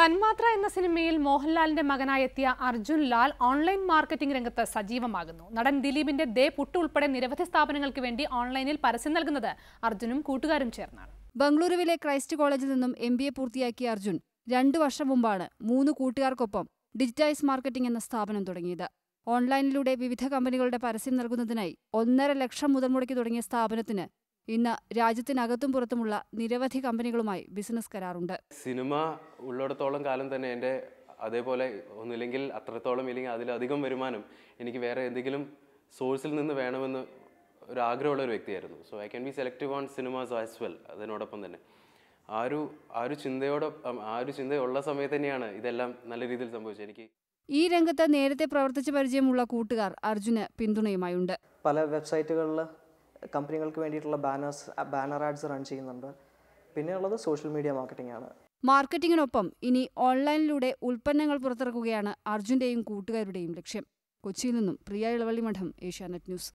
തന്മാത്ര എന്ന സിനിമയിൽ മോഹൻലാലിന്റെ മകനായി എത്തിയ അർജുൻ ലാൽ ഓൺലൈൻ മാർക്കറ്റിംഗ് രംഗത്ത് സജീവമാകുന്നു നടൻ ദിലീപിന്റെ ദേ പുട്ട് ഉൾപ്പെടെ നിരവധി സ്ഥാപനങ്ങൾക്ക് വേണ്ടി ഓൺലൈനിൽ പരസ്യം നൽകുന്നത് അർജുനും കൂട്ടുകാരും ചേർന്നാണ് ബംഗളൂരുവിലെ ക്രൈസ്റ്റ് കോളേജിൽ നിന്നും എം ബി എ പൂർത്തിയാക്കിയ അർജുൻ രണ്ടു വർഷം മുമ്പാണ് മൂന്ന് കൂട്ടുകാർക്കൊപ്പം ഡിജിറ്റൈസ് മാർക്കറ്റിംഗ് എന്ന സ്ഥാപനം തുടങ്ങിയത് ഓൺലൈനിലൂടെ വിവിധ കമ്പനികളുടെ പരസ്യം നൽകുന്നതിനായി ഒന്നര ലക്ഷം മുതൽ മുടക്കി തുടങ്ങിയ സ്ഥാപനത്തിന് ഇന്ന് രാജ്യത്തിനകത്തും പുറത്തുമുള്ള നിരവധി കമ്പനികളുമായി ബിസിനസ് കരാറുണ്ട് സിനിമ ഉള്ളിടത്തോളം കാലം തന്നെ എൻ്റെ അതേപോലെ ഒന്നില്ലെങ്കിൽ അത്രത്തോളം ഇല്ലെങ്കിൽ അതിലധികം വരുമാനം എനിക്ക് വേറെ എന്തെങ്കിലും സോഴ്സിൽ നിന്ന് വേണമെന്ന് ഒരു ആഗ്രഹമുള്ള ഒരു വ്യക്തിയായിരുന്നു so I can be selective on cinemas as well അതിനോടൊപ്പം തന്നെ ആ ഒരു ആ ഒരു ചിന്തയോടൊപ്പം ആ ഒരു ചിന്തയുള്ള സമയത്ത് തന്നെയാണ് ഇതെല്ലാം നല്ല രീതിയിൽ സംഭവിച്ചത് എനിക്ക് ഈ രംഗത്ത് നേരത്തെ പ്രവർത്തിച്ചു പരിചയമുള്ള കൂട്ടുകാർ അർജുന് പിന്തുണയുമായുണ്ട് പല വെബ്സൈറ്റുകളിൽ കമ്പനികൾക്ക് വേണ്ടിയിട്ടുള്ള ബാനേഴ്സ് ബാനർ ആഡ്സ് റൺ ചെയ്യുന്നുണ്ട് പിന്നെയുള്ളത് സോഷ്യൽ മീഡിയ മാർക്കറ്റിംഗ് ആണ് മാർക്കറ്റിംഗിനൊപ്പം ഇനി ഓൺലൈനിലൂടെ ഉൽപ്പന്നങ്ങൾ പുറത്തിറക്കുകയാണ് അർജുന്റെയും കൂട്ടുകാരുടെയും ലക്ഷ്യം കൊച്ചിയിൽ നിന്നും പ്രിയ ഇളവള്ളി മഠം ഏഷ്യാനെറ്റ് ന്യൂസ്